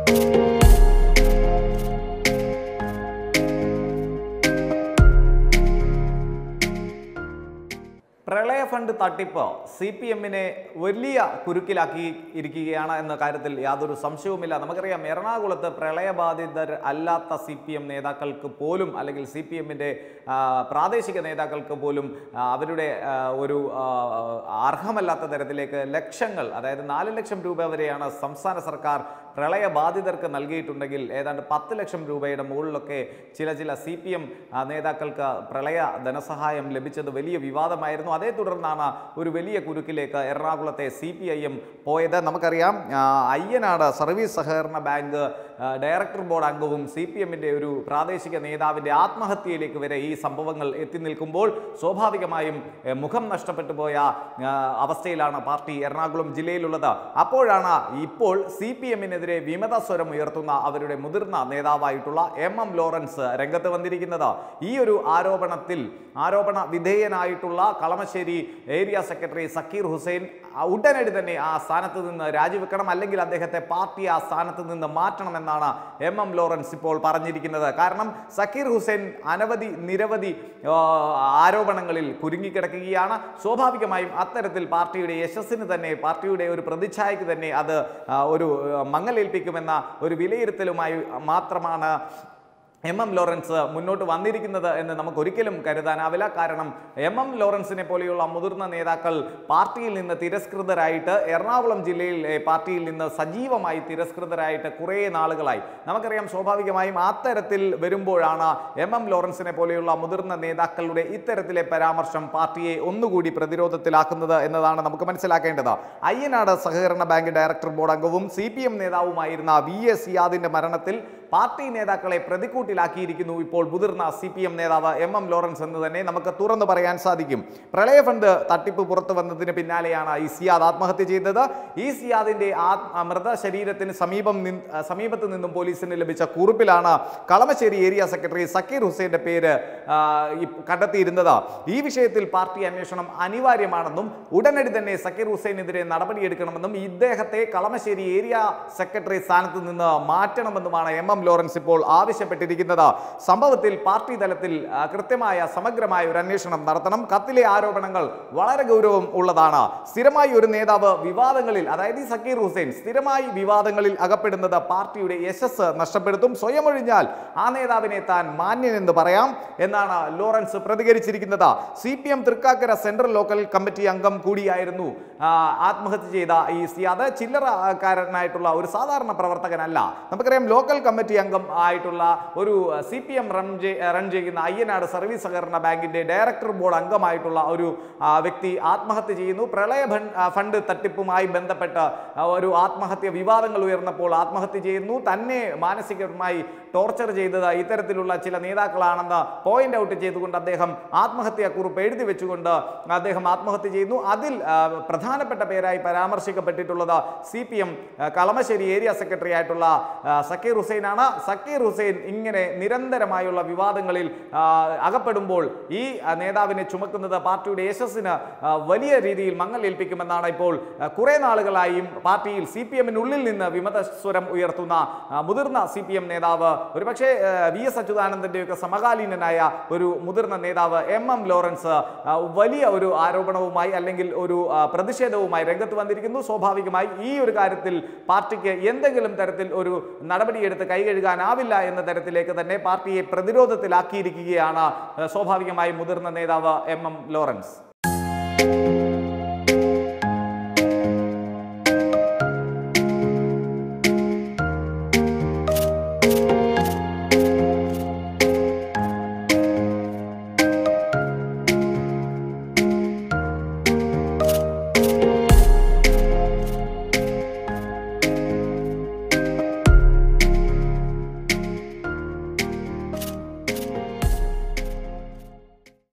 പ്രളയ ഫണ്ട് തട്ടിപ്പ് C P എമ്മിനെ വലിയ കുരുക്കിലാക്കി ഇരിക്കുകയാണ് എന്ന കാര്യത്തിൽ യാതൊരു സംശയവുമില്ല നമുക്കറിയാം എറണാകുളത്ത് പ്രളയബാധിതർ അല്ലാത്ത സി പി എം നേതാക്കൾക്ക് പോലും അല്ലെങ്കിൽ സി പി എമ്മിൻ്റെ പ്രാദേശിക നേതാക്കൾക്ക് പോലും ആ, അവരുടെ ആ, ഒരു ആ, അർഹമല്ലാത്ത തരത്തിലേക്ക് ലക്ഷങ്ങൾ അതായത് നാല് ലക്ഷം രൂപ വരെയാണ് സംസ്ഥാന സർക്കാർ പ്രളയബാധിതർക്ക് നൽകിയിട്ടുണ്ടെങ്കിൽ ഏതാണ്ട് പത്ത് ലക്ഷം രൂപയുടെ മുകളിലൊക്കെ ചില ചില സി പി എം നേതാക്കൾക്ക് പ്രളയ ധനസഹായം ലഭിച്ചത് വലിയ വിവാദമായിരുന്നു അതേ തുടർന്നാണ് ഒരു വലിയ കുരുക്കിലേക്ക് എറണാകുളത്തെ സി പി ഐ എം പോയത് നമുക്കറിയാം ആ, അയ്യനാട് സർവീസ് സഹകരണ ബാങ്ക് ആ, ഡയറക്ടർ ബോർഡ് അംഗവും സി പി എമ്മിൻ്റെ ഒരു പ്രാദേശിക നേതാവിൻ്റെ ആത്മഹത്യയിലേക്ക് വരെ ഈ സംഭവങ്ങൾ എത്തി നിൽക്കുമ്പോൾ സ്വാഭാവികമായും എ, മുഖം നഷ്ടപ്പെട്ടു പോയ ആ, അവസ്ഥയിലാണ് പാർട്ടി എറണാകുളം ജില്ലയിലുള്ളത് അപ്പോഴാണ് ഇപ്പോൾ സി പി എമ്മിനെതിരെ വിമത സ്വരം ഉയർത്തുന്ന അവരുടെ മുതിർന്ന നേതാവായിട്ടുള്ള എം എം ലോറൻസ് രംഗത്ത് വന്നിരിക്കുന്നത് ഈ ഒരു ആരോപണത്തിൽ ആരോപണ വിധേയനായിട്ടുള്ള കളമശ്ശേരി ഏരിയ സെക്രട്ടറി സക്കീർ ഹുസൈൻ ആ, ഉടനടി തന്നെ ആ സ്ഥാനത്ത് നിന്ന് രാജിവെക്കണം അല്ലെങ്കിൽ അദ്ദേഹത്തെ പാർട്ടി ആ സ്ഥാനത്ത് നിന്ന് മാറ്റണമെന്നാണ് എം എം ലോറൻസ് ഇപ്പോൾ പറഞ്ഞിരിക്കുന്നത് കാരണം സക്കീർ ഹുസൈൻ അനവധി നിരവധി ആ, ആരോപണങ്ങളിൽ കുരുങ്ങിക്കിടക്കുകയാണ് സ്വാഭാവികമായും അത്തരത്തിൽ പാർട്ടിയുടെ യശസ്സിന് തന്നെ പാർട്ടിയുടെ ഒരു പ്രതിച്ഛായക്ക് തന്നെ അത് ആ, ഒരു ആ, മങ്ങലേൽപ്പിക്കുമെന്ന ഒരു വിലയിരുത്തലുമായി മാത്രമാണ് എം എം ലോറൻസ് മുന്നോട്ട് വന്നിരിക്കുന്നത് എന്ന് നമുക്ക് ഒരിക്കലും കരുതാനാവില്ല കാരണം എം എം ലോറൻസിനെ പോലെയുള്ള മുതിർന്ന നേതാക്കൾ പാർട്ടിയിൽ നിന്ന് തിരസ്കൃതരായിട്ട് എറണാകുളം ജില്ലയിലെ പാർട്ടിയിൽ നിന്ന് സജീവമായി തിരസ്കൃതരായിട്ട് കുറേ നാളുകളായി നമുക്കറിയാം സ്വാഭാവികമായും അത്തരത്തിൽ വരുമ്പോഴാണ് എം എം ലോറൻസിനെ പോലെയുള്ള മുതിർന്ന നേതാക്കളുടെ ഇത്തരത്തിലെ പരാമർശം പാർട്ടിയെ ഒന്നുകൂടി പ്രതിരോധത്തിലാക്കുന്നത് എന്നതാണ് നമുക്ക് മനസ്സിലാക്കേണ്ടത് അയ്യനാട് സഹകരണ ബാങ്ക് ഡയറക്ടർ ബോർഡ് അംഗവും സി പി എം നേതാവുമായിരുന്ന വി എസ് സിയാദിന്റെ മരണത്തിൽ പാർട്ടി നേതാക്കളെ പ്രതിക്കൂട്ടിലാക്കിയിരിക്കുന്നു ഇപ്പോൾ മുതിർന്ന സി പി എം നേതാവ് എം എം ലോറൻസ് എന്ന് തന്നെ നമുക്ക് തുറന്നു പറയാൻ സാധിക്കും പ്രളയ ഫണ്ട് തട്ടിപ്പ് പുറത്തു വന്നതിന് പിന്നാലെയാണ് ഈ സിയാദ് ആത്മഹത്യ ചെയ്തത് ഈ സിയാദിന്റെ ആ മൃതശരീരത്തിന് സമീപം നിൻ- ആ, സമീപത്ത് നിന്നും പോലീസിന് ലഭിച്ച കുറിപ്പിലാണ് കളമശ്ശേരി ഏരിയ സെക്രട്ടറി സക്കീർ ഹുസൈന്റെ പേര് ആ, ഈ കണ്ടെത്തിയിരുന്നത് ഈ വിഷയത്തിൽ പാർട്ടി അന്വേഷണം അനിവാര്യമാണെന്നും ഉടനടി തന്നെ സക്കീർ ഹുസൈനെതിരെ നടപടിയെടുക്കണമെന്നും ഇദ്ദേഹത്തെ കളമശ്ശേരി ഏരിയ സെക്രട്ടറി സ്ഥാനത്ത് നിന്ന് മാറ്റണമെന്നുമാണ് എം എം ലോറൻസ് ഇപ്പോൾ ആവശ്യപ്പെട്ടിരിക്കുന്നത് സംഭവത്തിൽ പാർട്ടി തലത്തിൽ ആ, കൃത്യമായ സമഗ്രമായ ഒരു അന്വേഷണം നടത്തണം കത്തിലെ ആരോപണങ്ങൾ വളരെ ഗൗരവം ഉള്ളതാണ് സ്ഥിരമായി ഒരു നേതാവ് വിവാദങ്ങളിൽ അതായത് ഈ സക്കീർ ഹുസൈൻ സ്ഥിരമായി വിവാദങ്ങളിൽ അകപ്പെടുന്നത് പാർട്ടിയുടെ യശസ് നഷ്ടപ്പെടുത്തും സ്വയം ഒഴിഞ്ഞാൽ ആ നേതാവിനെ താൻ മാന്യനെന്ന് പറയാം എന്നാണ് ലോറൻസ് പ്രതികരിച്ചിരിക്കുന്നത് C P M Thrikkakara central local committee അംഗം കൂടിയായിരുന്നു ആ, ആത്മഹത്യ ചെയ്ത ഈ സിയാദ് ചില്ലറക്കാരനായിട്ടുള്ള ഒരു സാധാരണ പ്രവർത്തകനല്ല നമുക്കറിയാം ലോക്കൽ കമ്മിറ്റി അംഗം ആയിട്ടുള്ള ഒരു സി പി എം റൺ ചെയ്- റൺ ചെയ്യുന്ന അയ്യനാട് സർവീസ് സഹകരണ ബാങ്കിന്റെ ഡയറക്ടർ ബോർഡ് അംഗമായിട്ടുള്ള ഒരു ആ, വ്യക്തി ആത്മഹത്യ ചെയ്യുന്നു പ്രളയ ഫണ്ട് ആ, ഫണ്ട് തട്ടിപ്പുമായി ബന്ധപ്പെട്ട് ആ, ഒരു ആത്മഹത്യ വിവാദങ്ങൾ ഉയർന്നപ്പോൾ ആത്മഹത്യ ചെയ്യുന്നു തന്നെ മാനസികമായി ടോർച്ചർ ചെയ്തത് ഇത്തരത്തിലുള്ള ചില നേതാക്കളാണെന്ന് പോയിന്റ് ഔട്ട് ചെയ്തുകൊണ്ട് അദ്ദേഹം ആത്മഹത്യാ കുറിപ്പ് എഴുതി വെച്ചുകൊണ്ട് അദ്ദേഹം ആത്മഹത്യ ചെയ്യുന്നു അതിൽ ആ, പ്രധാനപ്പെട്ട പേരായി പരാമർശിക്കപ്പെട്ടിട്ടുള്ളത് C P M Kalamassery area secretary ആയിട്ടുള്ള ആ, സക്കീർ ഹുസൈനാണ് സക്കീർ ഹുസൈൻ ഇങ്ങനെ നിരന്തരമായുള്ള വിവാദങ്ങളിൽ ആ, അകപ്പെടുമ്പോൾ ഈ ആ, നേതാവിനെ ചുമക്കുന്നത് പാർട്ടിയുടെ യശസ്സിന് ആ, വലിയ രീതിയിൽ മങ്ങലേൽപ്പിക്കുമെന്നാണ് ഇപ്പോൾ ആ, കുറെ നാളുകളായും പാർട്ടിയിൽ സി പി എമ്മിനുള്ളിൽ നിന്ന് വിമത സ്വരം ഉയർത്തുന്ന ആ, മുതിർന്ന സി പി എം നേതാവ് ഒരുപക്ഷെ ആ, വി എസ് അച്യുതാനന്ദന്റെയൊക്കെ സമകാലീനനായ ഒരു മുതിർന്ന നേതാവ് എം എം ലോറൻസ് ആ, വലിയ ഒരു ആരോപണവുമായി അല്ലെങ്കിൽ ഒരു ആ, പ്രതിഷേധവുമായി രംഗത്ത് വന്നിരിക്കുന്നു സ്വാഭാവികമായി ഈ ഒരു കാര്യത്തിൽ പാർട്ടിക്ക് എന്തെങ്കിലും തരത്തിൽ ഒരു നടപടിയെടുത്ത് കൈകഴുകാനാവില്ല എന്ന തരത്തിലേക്ക് തന്നെ പാർട്ടിയെ പ്രതിരോധത്തിലാക്കിയിരിക്കുകയാണ് ആ, സ്വാഭാവികമായും മുതിർന്ന നേതാവ് എം എം ലോറൻസ്